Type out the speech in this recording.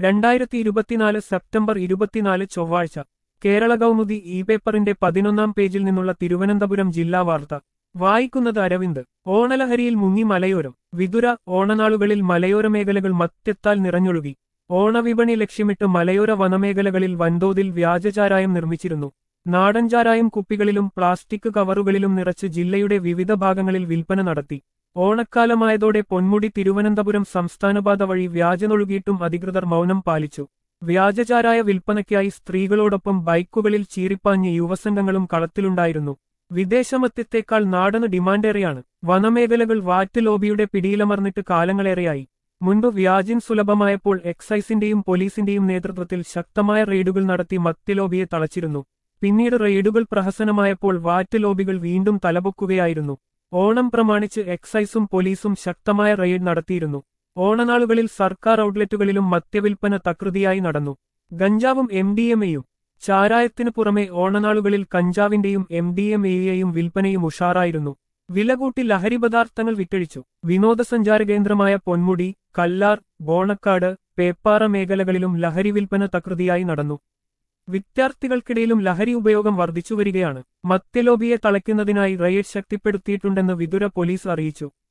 രണ്ടായിരത്തി ഇരുപത്തിനാല് സെപ്റ്റംബർ ഇരുപത്തിനാല് ചൊവ്വാഴ്ച കേരള കൗമുദി ഇ പേപ്പറിന്റെ പതിനൊന്നാം പേജിൽ നിന്നുള്ള തിരുവനന്തപുരം ജില്ലാ വാർത്ത വായിക്കുന്നത് അരവിന്ദ് ഓണലഹരിയിൽ മുങ്ങി മലയോരം വിതുര ഓണനാളുകളിൽ മലയോര മേഖലകൾ മത്യത്താൽ നിറഞ്ഞൊഴുകി ഓണവിപണി ലക്ഷ്യമിട്ട് മലയോര വനമേഖലകളിൽ വൻതോതിൽ വ്യാജചാരായം നിർമ്മിച്ചിരുന്നു നാടൻ ചാരായം കുപ്പികളിലും പ്ലാസ്റ്റിക് കവറുകളിലും നിറച്ച് ജില്ലയുടെ വിവിധ ഭാഗങ്ങളിൽ വിൽപ്പന നടത്തി ഓണക്കാലമായതോടെ പൊന്മുടി തിരുവനന്തപുരം സംസ്ഥാനപാത വഴി വ്യാജനൊഴുകിയിട്ടും അധികൃതർ മൗനം പാലിച്ചു വ്യാജചാരായ വിൽപ്പനയ്ക്കായി സ്ത്രീകളോടൊപ്പം ബൈക്കുകളിൽ ചീറിപ്പാഞ്ഞ് യുവസംഘങ്ങളും കളത്തിലുണ്ടായിരുന്നു വിദേശമത്യത്തേക്കാൾ നാടന് ഡിമാൻഡേറെയാണ് വനമേഖലകൾ വാറ്റ് ലോബിയുടെ പിടിയിലമർന്നിട്ട് കാലങ്ങളേറെയായി മുൻപ് വ്യാജിൻ സുലഭമായപ്പോൾ എക്സൈസിന്റെയും പോലീസിന്റെയും നേതൃത്വത്തിൽ ശക്തമായ റെയ്ഡുകൾ നടത്തി മത്യലോബിയെ തളച്ചിരുന്നു പിന്നീട് റെയ്ഡുകൾ പ്രഹസനമായപ്പോൾ വാറ്റ് ലോബികൾ വീണ്ടും തലപൊക്കുകയായിരുന്നു ഓണം പ്രമാണിച്ച് എക്സൈസും പോലീസും ശക്തമായ റെയ്ഡ് നടത്തിയിരുന്നു ഓണനാളുകളിൽ സർക്കാർ ഔട്ട്ലെറ്റുകളിലും മദ്യവിൽപ്പന തകൃതിയായി നടന്നു ഗഞ്ചാവും എം ഡി എം എയും ചാരായത്തിനു പുറമെ ഓണനാളുകളിൽ കഞ്ചാവിന്റെയും എം ഡി എം എയും വിൽപ്പനയും ഉഷാറായിരുന്നു വില കൂട്ടി ലഹരി പദാർത്ഥങ്ങൾ വിറ്റഴിച്ചു വിനോദസഞ്ചാര കേന്ദ്രമായ പൊന്മുടി കല്ലാർ ബോണക്കാട് പേപ്പാറ മേഖലകളിലും ലഹരി വിൽപ്പന തകൃതിയായി നടന്നു വിദ്യാർത്ഥികൾക്കിടയിലും ലഹരി ഉപയോഗം വർദ്ധിച്ചുവരികയാണ് മദ്യലോബിയെ തളയ്ക്കുന്നതിനായി റെയ്ഡ് ശക്തിപ്പെടുത്തിയിട്ടുണ്ടെന്ന് വിതുര പോലീസ് അറിയിച്ചു